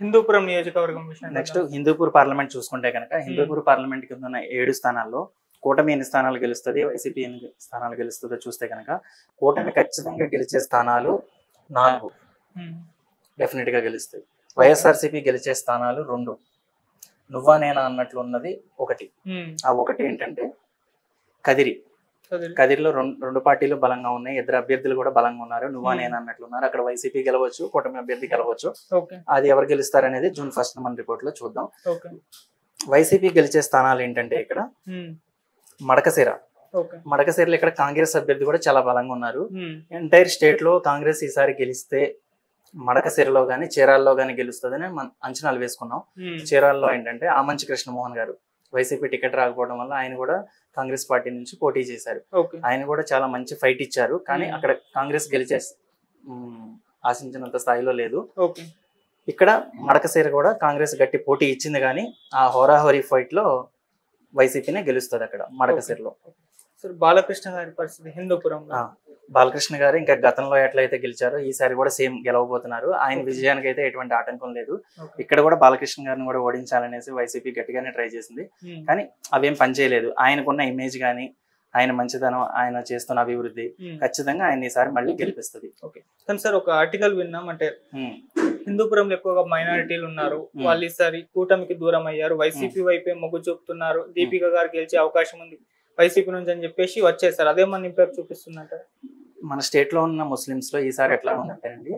హిందూపురం నియోజకవర్గం విషయం next Hindupur parliament చూసుకుంటే కనుక హిందూపూర్ పార్లమెంట్ కింద ఉన్న ఏడు స్థానాల్లో కూటమి ఎన్ని స్థానాలు గెలుస్తుంది వైసీపీ ఎన్ని స్థానాలు గెలుస్తుందో చూస్తే కనుక కూటమి ఖచ్చితంగా గెలిచే స్థానాలు నాలుగు డెఫినెట్ గా గెలుస్తాయి వైఎస్ఆర్సీపీ గెలిచే స్థానాలు రెండు నువ్వా నేనా అన్నట్లు ఉన్నది ఒకటి ఆ ఒకటి ఏంటంటే కదిరి కదిరిలో రెండు రెండు పార్టీలు బలంగా ఉన్నాయి ఇద్దరు అభ్యర్థులు కూడా బలంగా ఉన్నారు నువ్వా Hmm. నేను అన్నట్లు ఉన్నారు అక్కడ వైసీపీ గెలవచ్చు కూటమి అభ్యర్థి గెలవచ్చు ఓకే అది ఎవరు గెలుస్తారనేది జూన్ ఫస్ట్ మన రిపోర్ట్ లో చూద్దాం ఓకే వైసీపీ గెలిచే స్థానాలు ఏంటంటే ఇక్కడ మడకశిర ఓకే మడకశిరలో ఇక్కడ కాంగ్రెస్ అభ్యర్థి కూడా చాలా బలంగా ఉన్నారు ఎంటైర్ స్టేట్ లో కాంగ్రెస్ ఈసారి గెలిస్తే మడకశిరలో గానీ చీరాల్లో గానీ గెలుస్తుందని మనం అంచనాలు వేసుకున్నాం చీరాల్లో ఏంటంటే ఆమంచి కృష్ణమోహన్ గారు వైసీపీ టికెట్ రాకపోవడం వల్ల ఆయన కూడా కాంగ్రెస్ పార్టీ నుంచి పోటీ చేశారు ఓకే ఆయన కూడా చాలా మంచి ఫైట్ ఇచ్చారు కానీ Hmm. అక్కడ కాంగ్రెస్ గెలిచే మ్, ఆశించినంత స్థాయిలో లేదు ఓకే ఇక్కడ మడకశీర కూడా కాంగ్రెస్ గట్టి పోటీ ఇచ్చింది కానీ ఆ హోరాహోరీ ఫైట్ లో వైసీపీనే గెలుస్తుంది అక్కడ మడకశీరలో సార్ బాలకృష్ణ గారి పరిస్థితి హిందూపురంలో ఆ. బాలకృష్ణ గారు ఇంకా గతంలో ఎట్లయితే గెలిచారో ఈసారి కూడా సేమ్ గెలవబోతున్నారు ఆయన విజయానికి అయితే ఎటువంటి ఆటంకం లేదు ఓకే. ఇక్కడ కూడా బాలకృష్ణ గారిని కూడా ఓడించాలనేసి వైసీపీ గట్టిగానే ట్రై చేసింది ఉమ్. కానీ అవేం పనిచేయలేదు ఆయనకున్న ఇమేజ్ కానీ ఆయన మంచితనం ఆయన చేస్తున్న అభివృద్ధి ఉమ్. ఖచ్చితంగా ఆయన ఈసారి మళ్ళీ గెలిపిస్తుంది కానీ సార్ ఒక ఆర్టికల్ విన్నాం అంటే హిందూపురంలో ఎక్కువగా మైనారిటీలు ఉన్నారు Hmm. వాళ్ళు ఈసారి కూటమికి దూరం అయ్యారు వైసీపీ వైపే మొగ్గు చూపుతున్నారు దీపిక గారు గెలిచే అవకాశం ఉంది వైసీపీ నుంచి అని చెప్పేసి వచ్చేసారు అదేమన్నా ఇంపాక్ట్ చూపిస్తుందంట మన స్టేట్ లో ఉన్న ముస్లిమ్స్ లో ఈసారి ఎట్లా ఉందంటేనండి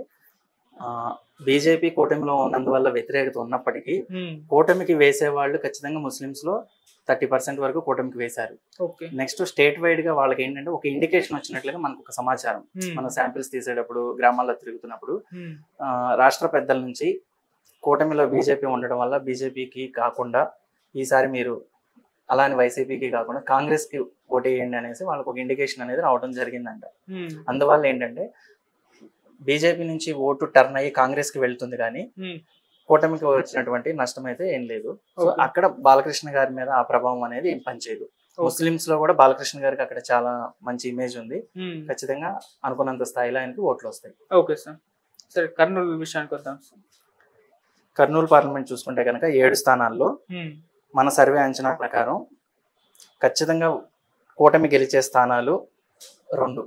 బీజేపీ కూటమిలో ఉన్నందువల్ల వ్యతిరేకత ఉన్నప్పటికీ ఉమ్. కూటమికి వేసే వాళ్ళు ఖచ్చితంగా ముస్లిమ్స్ లో థర్టీ పర్సెంట్ వరకు కూటమికి వేశారు ఓకే నెక్స్ట్ స్టేట్ వైడ్ గా వాళ్ళకి ఏంటంటే ఒక ఇండికేషన్ వచ్చినట్లుగా మనకు ఒక సమాచారం ఉమ్. మనం శాంపిల్స్ తీసేటప్పుడు గ్రామాల్లో తిరుగుతున్నప్పుడు ఉమ్. ఆ, రాష్ట్ర పెద్దల నుంచి కూటమిలో బీజేపీ ఉండడం వల్ల బీజేపీకి కాకుండా ఈసారి మీరు అలానే వైసీపీకి కాకుండా కాంగ్రెస్ కి ఓటు వేయండి అనేసి వాళ్ళకి ఒక ఇండికేషన్ అనేది రావడం జరిగిందంట ఉమ్. అందువల్ల ఏంటంటే బీజేపీ నుంచి ఓటు టర్న్ అయ్యి కాంగ్రెస్ కి వెళ్తుంది కానీ ఉమ్. కూటమికి వచ్చినటువంటి నష్టం అయితే ఏం లేదు సో Okay. అక్కడ బాలకృష్ణ గారి మీద ఆ ప్రభావం అనేది ఏం పనిచేయదు ముస్లిమ్స్ లో కూడా బాలకృష్ణ గారికి అక్కడ చాలా మంచి ఇమేజ్ ఉంది ఉమ్. ఖచ్చితంగా అనుకున్నంత స్థాయిలో ఆయనకి ఓట్లు వస్తాయి ఓకే సార్ సరే కర్నూలు విషయానికి వద్దాం సార్ కర్నూలు పార్లమెంట్ చూసుకుంటే కనుక ఏడు స్థానాల్లో ఉమ్. మన సర్వే అంచనా ప్రకారం ఖచ్చితంగా కూటమి గెలిచే స్థానాలు రెండు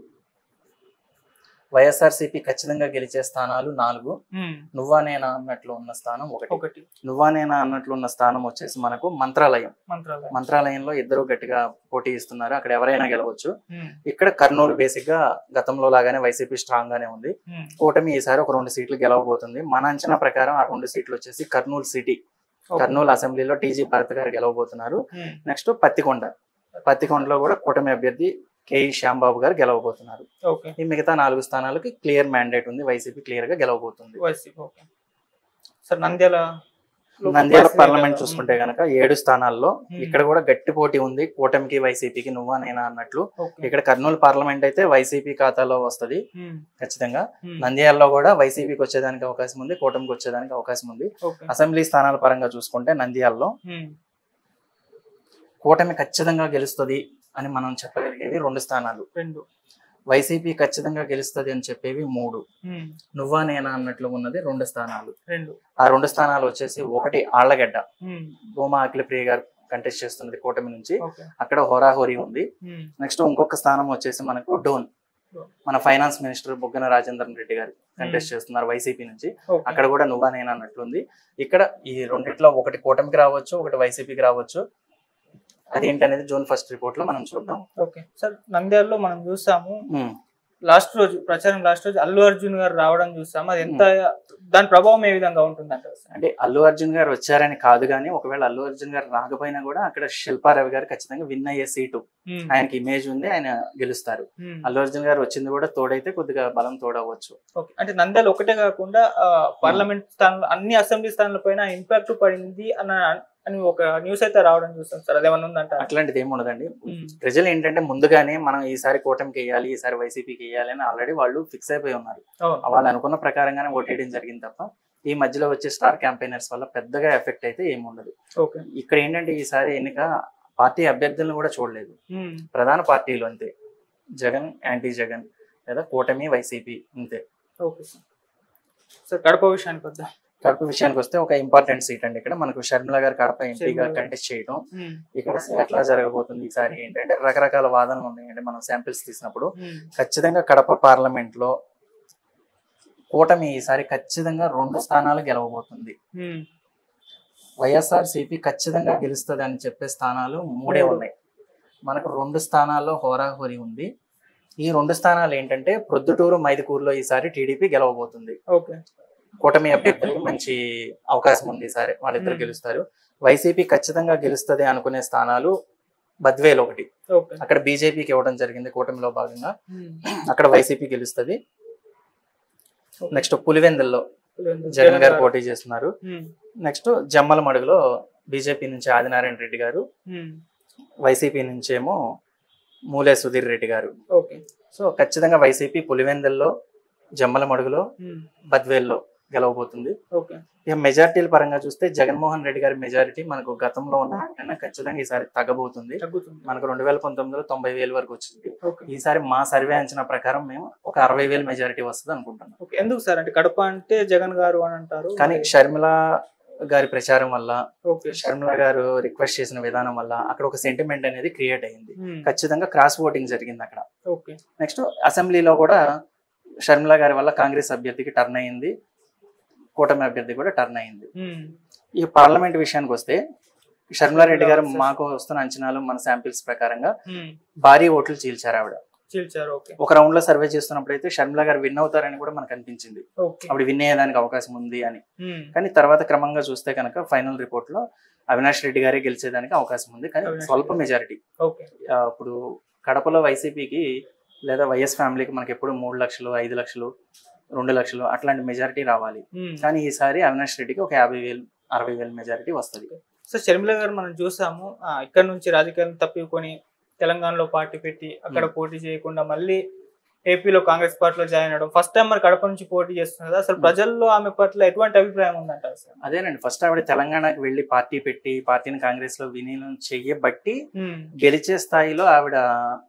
వైఎస్ఆర్సీపీ ఖచ్చితంగా గెలిచే స్థానాలు నాలుగు ఉమ్. నువ్వా నేనా అన్నట్లు ఉన్న స్థానం ఒకటి ఒకటి నువ్వా నేనా అన్నట్లు ఉన్న స్థానం వచ్చేసి మనకు మంత్రాలయం మంత్రాలయం మంత్రాలయంలో ఇద్దరు గట్టిగా పోటీ ఇస్తున్నారు అక్కడ ఎవరైనా గెలవచ్చు ఉమ్. ఇక్కడ కర్నూలు బేసిక్ గా గతంలో లాగానే వైసీపీ స్ట్రాంగ్ గానే ఉంది ఉమ్. కూటమి ఈసారి ఒక రెండు సీట్లు గెలవబోతుంది మన అంచనా ప్రకారం ఆ రెండు సీట్లు వచ్చేసి కర్నూలు సిటీ ఓకే. కర్నూలు అసెంబ్లీలో టీజీ భారత్ గారు గెలవబోతున్నారు ఉమ్. నెక్స్ట్ పత్తికొండ పత్తికొండలో కూడా కూటమి అభ్యర్థి కేఈ శ్యాంబాబు గారు గెలవబోతున్నారు ఓకే ఈ మిగతా నాలుగు స్థానాలకి క్లియర్ మ్యాండేట్ ఉంది వైసీపీ క్లియర్ గా గెలవబోతుంది YCP okay sir Nandyal Nandyal parliament చూసుకుంటే గనక ఏడు స్థానాల్లో Hmm. ఇక్కడ కూడా గట్టి పోటీ ఉంది కూటమికి వైసీపీకి నువ్వా నేనా అన్నట్లు ఓకే ఇక్కడ కర్నూలు పార్లమెంట్ అయితే వైసీపీ ఖాతాలో వస్తది ఉమ్. ఖచ్చితంగా ఉమ్. నంద్యాలలో కూడా వైసీపీకి వచ్చేదానికి అవకాశం ఉంది కూటమికి వచ్చేదానికి అవకాశం ఉంది ఓకే అసెంబ్లీ స్థానాల పరంగా చూసుకుంటే నంద్యాలలో ఉమ్. కూటమి ఖచ్చితంగా గెలుస్తుంది అని మనం చెప్పగలిగేవి రెండు స్థానాలు రెండు వైసీపీ ఖచ్చితంగా గెలుస్తుంది అని చెప్పేవి మూడు ఉమ్. నువ్వా నేనా అన్నట్లు ఉన్నది రెండు స్థానాలు రెండు ఆ రెండు స్థానాలు వచ్చేసి ఒకటి ఆళ్లగడ్డ ఉమ్. భూమా అఖిలప్రియ గారు కంటెస్ట్ చేస్తున్నది కూటమి నుంచి ఓకే అక్కడ హోరాహోరీ ఉంది ఉమ్. నెక్స్ట్ ఇంకొక స్థానం వచ్చేసి మనకు డోన్ మన finance minister Buggana Rajendran Reddy garu contest చేస్తున్నారు వైసీపీ నుంచి ఓకే అక్కడ కూడా నువ్వా నేనా అన్నట్లుంది ఇక్కడ ఈ రెండిట్లో ఒకటి కూటమికి రావచ్చు ఒకటి వైసీపీకి రావచ్చు అదేంటనేది జూన్ ఫస్ట్ రిపోర్ట్ లో మనం చూద్దాం ఓకే సార్ నంద్యాలలో మనం చూసాము ఉమ్. లాస్ట్ రోజు ప్రచారం లాస్ట్ రోజు అల్లు అర్జున్ గారు రావడం చూసాము అది ఎంత దాని ప్రభావం ఏ విధంగా ఉంటుందంటారు సార్ అంటే అల్లు అర్జున్ గారు వచ్చారని కాదు కానీ ఒకవేళ అల్లు అర్జున్ గారు రాకపోయినా కూడా అక్కడ శిల్పారావు గారు ఖచ్చితంగా విన్ అయ్యే సీటు ఉమ్. ఆయనకి ఇమేజ్ ఉంది ఆయన గెలుస్తారు ఉమ్. అల్లు అర్జున్ గారు వచ్చింది కూడా తోడైతే కొద్దిగా బలం తోడవచ్చు ఓకే అంటే నంద్యాల ఒకటే కాకుండా ఆ, పార్లమెంట్ స్థానంలో అన్ని అసెంబ్లీ స్థానాల పైన ఇంపాక్ట్ పడింది అన్న అని ఒక న్యూస్ అయితే రావడం చూస్తాం సార్ అదేమన్నా ఉందంట అట్లాంటిది ఏమి ఉండదండి ప్రజలు ఏంటంటే ముందుగానే మనం ఈసారి కూటమికి వేయాలి ఈసారి వైసీపీకి వేయాలి అని ఆల్రెడీ వాళ్ళు ఫిక్స్ అయిపోయి ఉన్నారు వాళ్ళు అనుకున్న ప్రకారంగానే ఓటేయడం జరిగింది తప్ప ఈ మధ్యలో వచ్చే స్టార్ క్యాంపెయినర్స్ వల్ల పెద్దగా ఎఫెక్ట్ అయితే ఏమి ఉండదు ఓకే ఇక్కడ ఏంటంటే ఈసారి ఎన్నిక పార్టీ అభ్యర్థులను కూడా చూడలేదు ప్రధాన పార్టీలు అంతే జగన్ యాంటీ జగన్ లేదా కూటమి వైసీపీ అంతే ఓకే సార్ సార్ కడప విషయానికి వద్దాం కడప విషయానికి వస్తే ఒక ఇంపార్టెంట్ సీట్ అండి ఇక్కడ మనకు షర్మిల గారు కడప ఎంపీగా షర్మిల గారు. కంటెస్ట్ చేయడం ఉమ్, ఇక్కడ ఎట్లా జరగబోతుంది ఈసారి ఏంటంటే రకరకాల వాదనలు ఉన్నాయండి మనం శాంపిల్స్ తీసినప్పుడు ఉమ్, ఖచ్చితంగా కడప పార్లమెంట్ లో కూటమి ఈసారి ఖచ్చితంగా రెండు స్థానాలు గెలవబోతుంది ఉమ్, వైఎస్ఆర్ సిపి ఖచ్చితంగా గెలుస్తుంది అని చెప్పే స్థానాలు మూడే మూడు. ఉన్నాయి మనకు రెండు స్థానాల్లో హోరాహోరీ ఉంది ఈ రెండు స్థానాలు ఏంటంటే ప్రొద్దుటూరు మైదుకూరులో ఈసారి టీడీపీ గెలవబోతుంది ఓకే కూటమి అభ్యర్థులకు మంచి అవకాశం ఉంది ఈసారి వాళ్ళిద్దరు Hmm. గెలుస్తారు వైసీపీ ఖచ్చితంగా గెలుస్తుంది అనుకునే స్థానాలు బద్వేల్ ఒకటి ఓకే అక్కడ బీజేపీకి ఇవ్వడం జరిగింది కూటమిలో భాగంగా ఉమ్, అక్కడ వైసీపీ గెలుస్తుంది ఓకే. నెక్స్ట్ పులివెందుల్లో జగన్ జగన్ గారు గారు. పోటీ చేస్తున్నారు ఉమ్, నెక్స్ట్ జమ్మల మడుగులో బీజేపీ నుంచి ఆదినారాయణ రెడ్డి గారు ఉమ్, వైసీపీ నుంచి ఏమో మూలే సుధీర్ రెడ్డి గారు ఓకే సో ఖచ్చితంగా వైసీపీ పులివెందుల్లో జమ్మల మడుగులో ఉమ్, బద్వేల్లో గెలవబోతుంది ఓకే ఇక మెజారిటీల పరంగా చూస్తే జగన్మోహన్ రెడ్డి గారి మెజారిటీ మనకు గతంలో ఉన్న కన్నా ఖచ్చితంగా ఈసారి తగ్గబోతుంది తగ్గుతుంది మనకు రెండు వేల పంతొమ్మిదిలో తొంభై వేల వరకు వచ్చింది ఓకే ఈసారి మా సర్వే అంచనా ప్రకారం మేము ఒక అరవై వేల మెజారిటీ వస్తుంది అనుకుంటున్నాం ఓకే ఎందుకు సార్ అంటే కడప అంటే జగన్ గారు అని అంటారు కానీ షర్మిల గారి ప్రచారం వల్ల ఓకే షర్మిల గారు రిక్వెస్ట్ చేసిన విధానం వల్ల అక్కడ ఒక సెంటిమెంట్ అనేది క్రియేట్ అయింది ఉమ్, ఖచ్చితంగా క్రాస్ ఓటింగ్ జరిగింది అక్కడ ఓకే నెక్స్ట్ అసెంబ్లీలో కూడా షర్మిల గారి వల్ల కాంగ్రెస్ అభ్యర్థికి టర్న్ అయింది కూటమి అభ్యర్థి కూడా టర్న్ అయింది ఉమ్, ఈ పార్లమెంట్ విషయానికి వస్తే షర్మిలారెడ్డి గారు షర్మిల మాకు వస్తున్న అంచనాలు మన శాంపిల్స్ ప్రకారంగా ఉమ్, భారీ ఓట్లు చీల్చారు ఆవిడ చీల్చారు ఓకే ఒక రౌండ్ లో సర్వే చేస్తున్నప్పుడు అయితే షర్మిల గారు విన్ అవుతారని కూడా మనకు అనిపించింది ఓకే అప్పుడు విన్ అయ్యేదానికి అవకాశం ఉంది అని ఉమ్, కానీ తర్వాత క్రమంగా చూస్తే కనుక ఫైనల్ రిపోర్ట్ లో అవినాష్ రెడ్డి గారే గెలిచేదానికి అవకాశం ఉంది కానీ అవినాష్ స్వల్ప రెడ్డి. మెజారిటీ ఓకే ఇప్పుడు కడపలో వైసీపీకి లేదా వైఎస్ ఫ్యామిలీకి మనకి ఎప్పుడు మూడు లక్షలు ఐదు లక్షలు రెండు లక్షలు అట్లాంటి మెజారిటీ రావాలి ఉమ్. కానీ ఈసారి అవినాష్ రెడ్డికి ఒక యాభై వేలు అరవై వేలు మెజారిటీ వస్తుంది సో షర్మిల గారు మనం చూసాము ఆ, ఇక్కడ నుంచి రాజకీయాలను తప్పికొని తెలంగాణలో పార్టీ పెట్టి అక్కడ Hmm. పోటీ చేయకుండా మళ్ళీ ఏపీలో కాంగ్రెస్ పార్టీలో జాయిన్ అవడం ఫస్ట్ టైం మరి కడప నుంచి పోటీ చేస్తున్నారు కదా అసలు Hmm. ప్రజల్లో ఆమె పట్ల ఎటువంటి అభిప్రాయం ఉందంటారు సార్ అదేనండి ఫస్ట్ ఆవిడ తెలంగాణకి వెళ్ళి పార్టీ పెట్టి పార్టీని కాంగ్రెస్ లో విలీనం చెయ్యబట్టి ఉమ్, గెలిచే స్థాయిలో ఆవిడ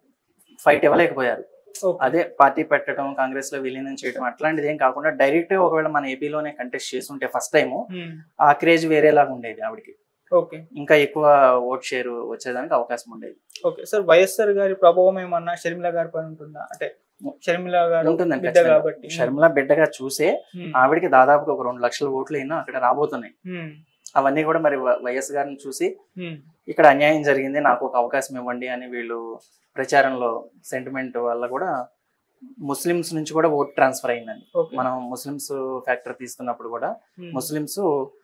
ఫైట్ ఇవ్వలేకపోయారు ఓకే. అదే పార్టీ పెట్టడం కాంగ్రెస్ లో విలీనం చేయడం అట్లాంటిది ఏం కాకుండా డైరెక్ట్ గా ఒకవేళ మన ఏపీలోనే కంటెస్ట్ చేసి ఉంటే ఫస్ట్ టైం ఉమ్, ఆ క్రేజ్ వేరేలాగా ఉండేది ఆవిడకి ఓకే ఇంకా ఎక్కువ ఓట్ షేర్ వచ్చేదానికి అవకాశం ఉండేది ఓకే సార్ వైఎస్ఆర్ గారి ప్రభావం ఏమన్నా షర్మిల గారి పైన ఉంటుందా అంటే షర్మిల గారు ఉంటుందండి బిడ్డ ఖచ్చితంగా. కాబట్టి షర్మిల బిడ్డగా చూసే ఉమ్, ఆవిడకి దాదాపుగా ఒక రెండు లక్షల ఓట్లు అయినా అక్కడ రాబోతున్నాయి ఉమ్, అవన్నీ కూడా మరి వ- వైఎస్ గారిని చూసి ఉమ్, ఇక్కడ అన్యాయం జరిగింది నాకు ఒక అవకాశం ఇవ్వండి అని వీళ్ళు ప్రచారంలో సెంటిమెంట్ వల్ల కూడా ముస్లిమ్స్ నుంచి కూడా ఓట్ ట్రాన్స్ఫర్ అయిందండి ఓకే మనం ముస్లిమ్స్ ఫ్యాక్టర్ తీసుకున్నప్పుడు కూడా ఉమ్, ముస్లిమ్స్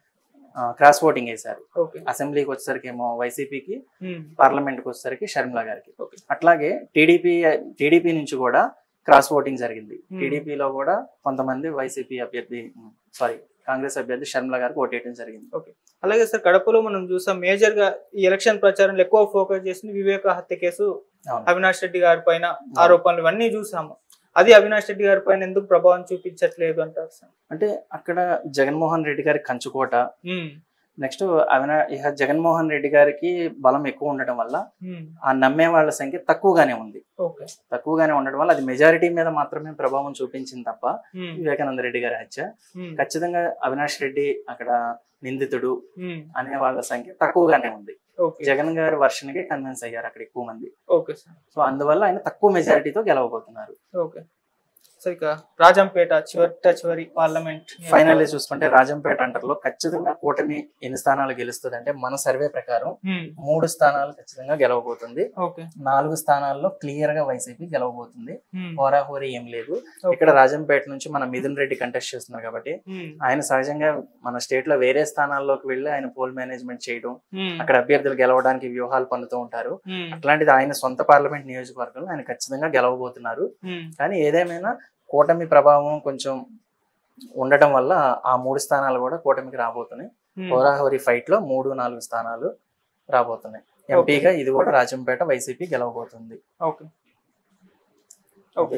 క్రాస్ ఓటింగ్ వేశారు ఓకే అసెంబ్లీకి వచ్చేసరికి ఏమో వైసీపీకి ఉమ్, పార్లమెంట్కి వచ్చేసరికి షర్మిల గారికి ఓకే. అట్లాగే టీడీపీ టీడీపీ నుంచి కూడా క్రాస్ ఓటింగ్ జరిగింది Hmm. టీడీపీలో కూడా కొంతమంది వైసీపీ అభ్యర్థి సారీ కాంగ్రెస్ అభ్యర్థి షర్మిల గారికి ఓటేయడం జరిగింది అలాగే సార్ కడపలో మనం చూసాం మేజర్ గా ఈ ఎలక్షన్ ప్రచారంలో ఎక్కువ ఫోకస్ చేసింది వివేక హత్య కేసు అవును. అవినాష్ రెడ్డి గారి పైన ఆరోపణలు ఇవన్నీ చూసాము అది అవినాష్ రెడ్డి గారి పైన ఎందుకు ప్రభావం చూపించట్లేదు అంటారు సార్ అంటే అక్కడ జగన్మోహన్ రెడ్డి గారి కంచుకోట ఉమ్, నెక్స్ట్ అవినా ఇక జగన్మోహన్ రెడ్డి గారికి బలం ఎక్కువ ఉండటం వల్ల ఉమ్, ఆ నమ్మే వాళ్ళ సంఖ్య తక్కువగానే ఉంది ఓకే తక్కువగానే ఉండడం వల్ల అది మెజారిటీ మీద మాత్రమే ప్రభావం చూపించింది తప్ప ఉమ్, వివేకానంద రెడ్డి గారి హత్య ఉమ్, ఖచ్చితంగా అవినాష్ రెడ్డి అక్కడ నిందితుడు ఉమ్, అనే వాళ్ళ సంఖ్య తక్కువగానే ఉంది ఓకే జగన్ గారి వర్షన్ కి కన్విన్స్ అయ్యారు అక్కడ ఎక్కువ మంది ఓకే సార్ సో అందువల్ల ఆయన తక్కువ మెజారిటీతో గెలవబోతున్నారు ఓకే సో ఇక రాజంపేట చివరి చివరి పార్లమెంట్ ఫైనల్లీ చూసుకుంటే రాజంపేట అంటర్లో ఖచ్చితంగా కూటమి ఎన్ని స్థానాలు గెలుస్తుంది అంటే మన సర్వే ప్రకారం ఉమ్, మూడు స్థానాలు ఖచ్చితంగా గెలవబోతుంది ఓకే నాలుగు స్థానాల్లో క్లియర్ గా వైసీపీ గెలవబోతుంది ఉమ్, హోరాహోరీ ఏం లేదు ఓకే. ఇక్కడ రాజంపేట నుంచి మన మిథున్ రెడ్డి కంటెస్ట్ చేస్తున్నారు కాబట్టి ఉమ్, ఆయన సహజంగా మన స్టేట్ లో వేరే స్థానాల్లోకి వెళ్ళి ఆయన పోల్ మేనేజ్మెంట్ చేయడం ఉమ్, అక్కడ అభ్యర్థులు గెలవడానికి వ్యూహాలు పన్నుతూ ఉంటారు ఉమ్, అట్లాంటిది ఆయన సొంత పార్లమెంట్ నియోజకవర్గంలో ఆయన ఖచ్చితంగా గెలవబోతున్నారు ఉమ్, కానీ ఏదేమైనా కూటమి ప్రభావం కొంచెం ఉండటం వల్ల ఆ మూడు స్థానాలు కూడా కూటమికి రాబోతున్నాయి ఉమ్, హోరాహోరీ ఫైట్ లో మూడు నాలుగు స్థానాలు రాబోతున్నాయి ఎంపీగా ఇది కూడా రాజంపేట వైసీపీ గెలవబోతుంది ఓకే ఓకే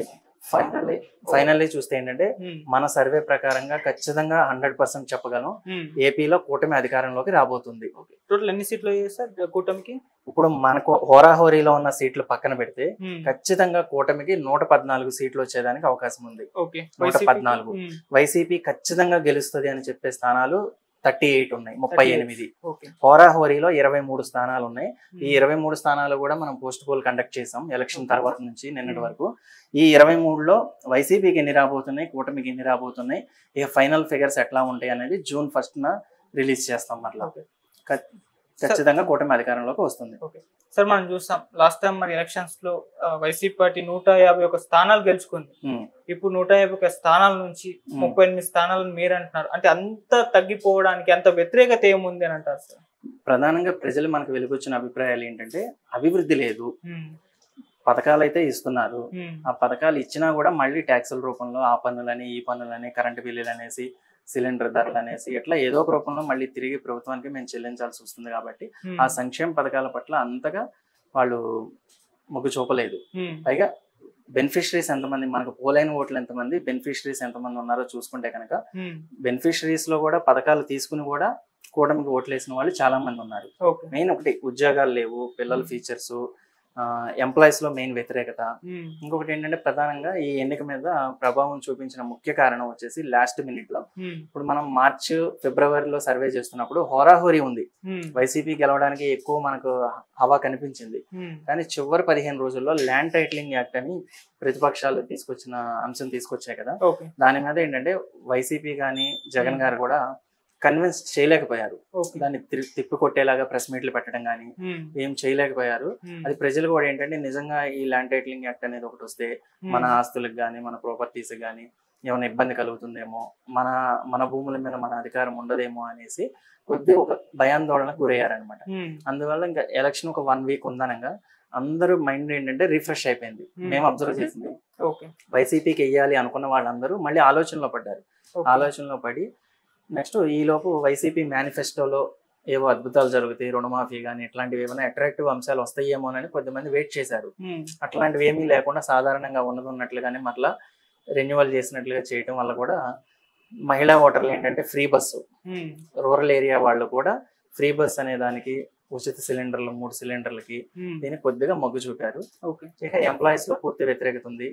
ఫైనల్లీ ఫైనల్లీ చూస్తే ఏంటంటే ఉమ్, మన సర్వే ప్రకారంగా ఖచ్చితంగా హండ్రెడ్ పర్సెంట్ చెప్పగలం ఉమ్. ఏపీలో కూటమి అధికారంలోకి రాబోతుంది టోటల్ ఎన్ని సీట్లు అయ్యాయి సార్ కూటమికి ఇప్పుడు మనకు హోరాహోరీలో ఉన్న సీట్లు పక్కన పెడితే ఉమ్, ఖచ్చితంగా కూటమికి నూట పద్నాలుగు సీట్లు వచ్చేదానికి అవకాశం ఉంది ఓకే నూట వైసీపీకి? పద్నాలుగు. ఉమ్, వైసీపీ ఖచ్చితంగా గెలుస్తుంది అని చెప్పే స్థానాలు థర్టీ ఎయిట్ ఉన్నాయి ముప్పై 38. ఎనిమిది ఓకే హోరాహోరీలో ఇరవై మూడు స్థానాలు ఉన్నాయి ఉమ్, ఈ ఇరవై మూడు స్థానాలు కూడా మనం పోస్ట్ పోల్ కండక్ట్ చేసాం ఎలక్షన్ తర్వాత నుంచి నిన్నటి వరకు ఈ ఇరవై మూడులో వైసీపీకి ఎన్ని రాబోతున్నాయి కూటమికి ఎన్ని రాబోతున్నాయి ఇక ఫైనల్ ఫిగర్స్ ఎట్లా ఉంటాయి అనేది జూన్ ఫస్ట్ న రిలీజ్ చేస్తాం మరలా ఓకే. ఖ- ఖచ్చితంగా కూటమి అధికారంలోకి వస్తుంది సార్ మనం చూస్తాం లాస్ట్ టైం మరి ఎలక్షన్స్ లో ఆ, వైసీపీ పార్టీ నూట యాభై ఒక స్థానాలు గెలుచుకుంది ఉమ్, ఇప్పుడు నూట యాభై ఒక స్థానాల నుంచి ఉమ్. ముప్పై ఎనిమిది స్థానాలను మీరు అంటున్నారు అంటే అంత తగ్గిపోవడానికి అంత వ్యతిరేకత ఏముంది అని అంటారు సార్ ప్రధానంగా ప్రజలు మనకు వెలుగొచ్చిన అభిప్రాయాలు ఏంటంటే అభివృద్ధి లేదు ఉమ్, పథకాలు అయితే ఇస్తున్నారు ఉమ్, ఆ పథకాలు ఇచ్చినా కూడా మళ్ళీ ట్యాక్సుల రూపంలో ఆ పన్నులని ఈ పన్నులని కరెంటు బిల్లులు అనేసి సిలిండర్ ధరలు అనేసి ఇట్లా ఏదో ఒక రూపంలో మళ్ళీ తిరిగి ప్రభుత్వానికి మేము చెల్లించాల్సి వస్తుంది కాబట్టి ఉమ్, ఆ సంక్షేమ పథకాల పట్ల అంతగా వాళ్ళు మొగ్గు చూపలేదు ఉమ్, పైగా బెనిఫిషరీస్ ఎంతమంది మనకు పోలైన ఓట్లు ఎంతమంది బెనిఫిషరీస్ ఎంతమంది ఉన్నారో చూసుకుంటే కనుక ఉమ్, బెనిఫిషరీస్ లో కూడా పథకాలు తీసుకుని కూడా కూటమికి ఓట్లు వేసిన వాళ్ళు చాలా మంది ఉన్నారు ఓకే మెయిన్ ఒకటి ఉద్యోగాలు లేవు పిల్లల ఫీచర్స్ ఎంప్లాయీస్ లో మెయిన్ వ్యతిరేకత ఉమ్, ఇంకొకటి ఏంటంటే ప్రధానంగా ఈ ఎన్నిక మీద ప్రభావం చూపించిన ముఖ్య కారణం వచ్చేసి లాస్ట్ మినిట్ లో ఉమ్, ఇప్పుడు మనం మార్చ్ ఫిబ్రవరిలో సర్వే చేస్తున్నప్పుడు హోరాహోరీ ఉంది ఉమ్, వైసీపీ గెలవడానికి ఎక్కువ మనకు హవా కనిపించింది ఉమ్, కానీ చివరి పదిహేను రోజుల్లో ల్యాండ్ టైటిలింగ్ యాక్ట్ అని ప్రతిపక్షాలు తీసుకొచ్చిన అంశం తీసుకొచ్చాయి కదా ఓకే దాని మీద ఏంటంటే వైసీపీ కానీ జగన్ గారు కూడా కన్విన్స్ చేయలేకపోయారు ఓకే దాన్ని తి- తిప్పి కొట్టేలాగా ప్రెస్ మీట్లు పెట్టడం కానీ ఉమ్, ఏం చేయలేకపోయారు ఉమ్, అది ప్రజలు కూడా ఏంటంటే నిజంగా ఈ ల్యాండ్ టైటిలింగ్ యాక్ట్ అనేది ఒకటి వస్తే ఉమ్, మన ఆస్తులకు కానీ మన ప్రాపర్టీస్ కానీ ఏమైనా ఇబ్బంది కలుగుతుందేమో మన మన భూముల మీద మన అధికారం ఉండదేమో అనేసి కొద్దిగా ఒక భయాందోళనకు గురయ్యారనమాట ఉమ్, అందువల్ల ఇంకా ఎలక్షన్ ఒక వన్ వీక్ ఉందనగా అందరూ మైండ్ ఏంటంటే రిఫ్రెష్ అయిపోయింది Hmm. మేము అబ్జర్వ్ చేసింది ఓకే వైసీపీకి వెయ్యాలి అనుకున్న వాళ్ళందరూ మళ్ళీ ఆలోచనలో పడ్డారు ఓకే. ఆలోచనలో పడి నెక్స్ట్ ఈలోపు వైసీపీ మేనిఫెస్టోలో ఏవో అద్భుతాలు జరుగుతాయి రుణమాఫీ కానీ ఇట్లాంటివి ఏమైనా అట్రాక్టివ్ అంశాలు వస్తాయేమోనని కొద్దిమంది వెయిట్ చేశారు ఉమ్, అట్లాంటివి ఏమీ లేకుండా సాధారణంగా ఉన్నది ఉన్నట్లుగానే మరలా రెన్యువల్ చేసినట్లుగా చేయటం వల్ల కూడా మహిళా ఓటర్లు ఏంటంటే ఫ్రీ బస్సు ఉమ్, రూరల్ ఏరియా వాళ్ళు కూడా ఫ్రీ బస్ అనే దానికి ఉచిత సిలిండర్లు మూడు సిలిండర్లకి ఉమ్, దీనికి కొద్దిగా మొగ్గు చూపారు ఓకే ఇక ఎంప్లాయీస్ లో పూర్తి వ్యతిరేకత ఉంది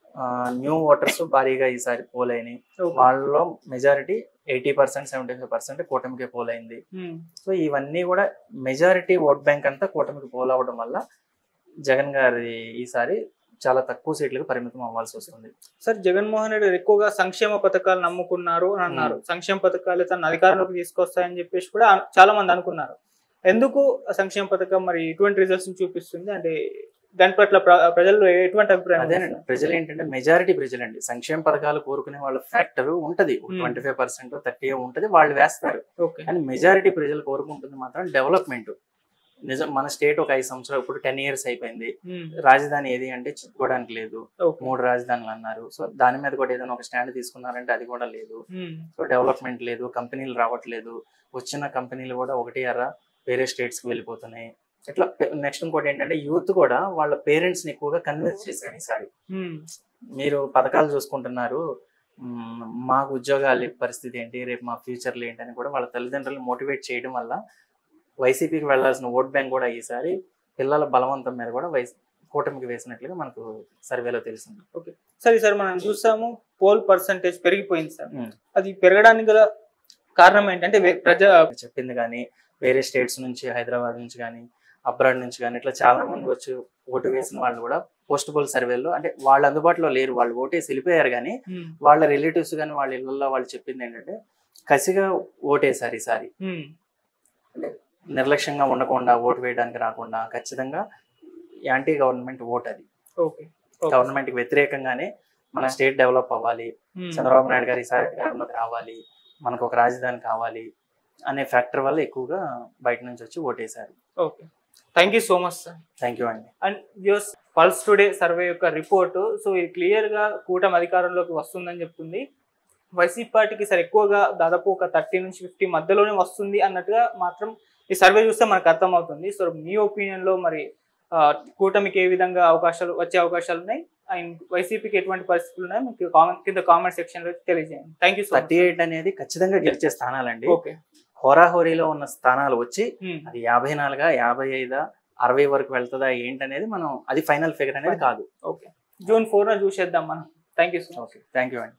న్యూ ఓటర్స్ భారీగా ఈసారి పోలైనవి ఓకే వాళ్ళలో majority eighty percent seventy five percent కూటమికి పోలైంది ఉమ్, సో ఇవన్నీ కూడా మెజారిటీ ఓట్ బ్యాంక్ అంతా కూటమికి పోలవడం వల్ల జగన్ గారి ఈసారి చాలా తక్కువ సీట్లకు పరిమితం అవ్వాల్సి వస్తుంది సార్ జగన్మోహన్ రెడ్డి గారు ఎక్కువగా సంక్షేమ పథకాలు నమ్ముకున్నారు అని అన్నారు సంక్షేమ పథకాలు తన అధికారంలోకి తీసుకొస్తాయని చెప్పేసి కూడా అన్- చాలా మంది అనుకున్నారు ఎందుకు ఆ సంక్షేమ పథకం మరి ఎటువంటి రిజల్ట్స్ చూపిస్తుంది అంటే దాని పట్ల ప్ర- ప్రజల్లో ఎటువంటి అభిప్రాయం ఉంది అదేనండి ప్రజలు ఏంటంటే మెజారిటీ ప్రజలండి సంక్షేమ పథకాలు కోరుకునే వాళ్ళ ఫ్యాక్టర్ ఉంటది Hmm. Twenty five percent thirty ఉంటది వాళ్ళు వేస్తారు ఓకే కానీ మెజారిటీ ప్రజలు కోరుకుంటుంది మాత్రం డెవలప్మెంట్ నిజం మన స్టేట్ ఒక ఐదు సంవత్సరాలు ఇప్పుడు టెన్ ఇయర్స్ అయిపోయింది ఉమ్, రాజధాని ఏది అంటే చెప్పుకోవడానికి లేదు ఓకే మూడు రాజధానులు అన్నారు సో దాని మీద కూడా ఏదైనా ఒక స్టాండ్ తీసుకున్నారంటే అది కూడా లేదు ఉమ్, సో డెవలప్మెంట్ లేదు కంపెనీలు రావట్లేదు వచ్చిన కంపెనీలు కూడా ఒకటి అర వేరే స్టేట్స్ కి వెళ్ళిపోతున్నాయి ఇట్లా నెక్స్ట్ ఇంకోటి ఏంటంటే యూత్ కూడా వాళ్ళ పేరెంట్స్ ని ఎక్కువగా కన్విన్స్ చేశారు ఈసారి ఉమ్, మీరు పథకాలు చూసుకుంటున్నారు మ్మ్, మాకు ఉద్యోగాల పరిస్థితి ఏంటి రేపు మా ఫ్యూచర్లు ఏంటి అని కూడా వాళ్ళ తల్లిదండ్రులు మోటివేట్ చేయడం వల్ల వైసీపీకి వెళ్లాల్సిన ఓట్ బ్యాంక్ కూడా ఈసారి పిల్లల బలవంతం మీద కూడా వైస్ కూటమికి వేసినట్లుగా మనకు సర్వేలో తెలిసింది సార్ ఈసారి మనం చూసాము పోల్ పర్సంటేజ్ పెరిగిపోయింది సార్ ఉమ్. అది పెరగడానికి గల కారణం ఏంటంటే వే- ప్రజా చెప్పింది కానీ వేరే స్టేట్స్ నుంచి హైదరాబాద్ నుంచి కానీ అబ్రాడ్ నుంచి కానీ ఇట్లా చాలా మంది వచ్చి ఓటు వేసిన వాళ్ళు కూడా పోస్ట్ పోల్ సర్వేలో అంటే వాళ్ళు అందుబాటులో లేరు వాళ్ళు ఓటేసి వెళ్ళిపోయారు కానీ ఉమ్, వాళ్ళ రిలేటివ్స్ కానీ వాళ్ళ ఇళ్ళల్లో వాళ్ళు చెప్పింది ఏంటంటే కసిగా ఓటేసారు ఈసారి ఉమ్, నిర్లక్ష్యంగా ఉండకుండా ఓటు వేయడానికి రాకుండా ఖచ్చితంగా యాంటీ గవర్నమెంట్ ఓట్ అది ఓకే ఓకే. గవర్నమెంట్ కి వ్యతిరేకంగానే మన స్టేట్ డెవలప్ అవ్వాలి ఉమ్, చంద్రబాబు నాయుడు గారు ఈసారి అధికారంలోకి రావాలి మనకు ఒక రాజధాని కావాలి అనే ఫ్యాక్టర్ వల్ల ఎక్కువగా బయట నుంచి వచ్చి ఓటేశారు okay thank you so much sir thank you అండి and use Pulse Today survey యొక్క రిపోర్టు సో ఇది క్లియర్ గా కూటమి అధికారంలోకి వస్తుందని చెప్తుంది వైసీపీ పార్టీకి సార్ ఎక్కువగా దాదాపు ఒక థర్టీ నుంచి ఫిఫ్టీ మధ్యలోనే వస్తుంది అన్నట్టుగా మాత్రం ఈ సర్వే చూస్తే మనకు అర్థమవుతుంది సో మీ ఒపీనియన్ లో మరి ఆ, కూటమికి ఏ విధంగా అవకాశాలు వచ్చే అవకాశాలు ఉన్నాయి అండ్ వైసీపీకి ఎటువంటి పరిస్థితులు ఉన్నాయి మీకు కామెంట్ కింద కామెంట్ సెక్షన్ లో తెలియజేయండి thank you so thirty eight అనేది ఖచ్చితంగా గెలిచే స్థానాలండి ఓకే హోరాహోరీలో ఉన్న స్థానాలు వచ్చి అది యాభై నాలుగా యాభై ఐదా అరవై వరకు వెళ్తుందా ఏంటనేది మనం అది ఫైనల్ ఫిగర్ అనేది కాదు ఓకే జూన్ ఫోర్ చూసేద్దాం మనం thank you so much okay thank you అండి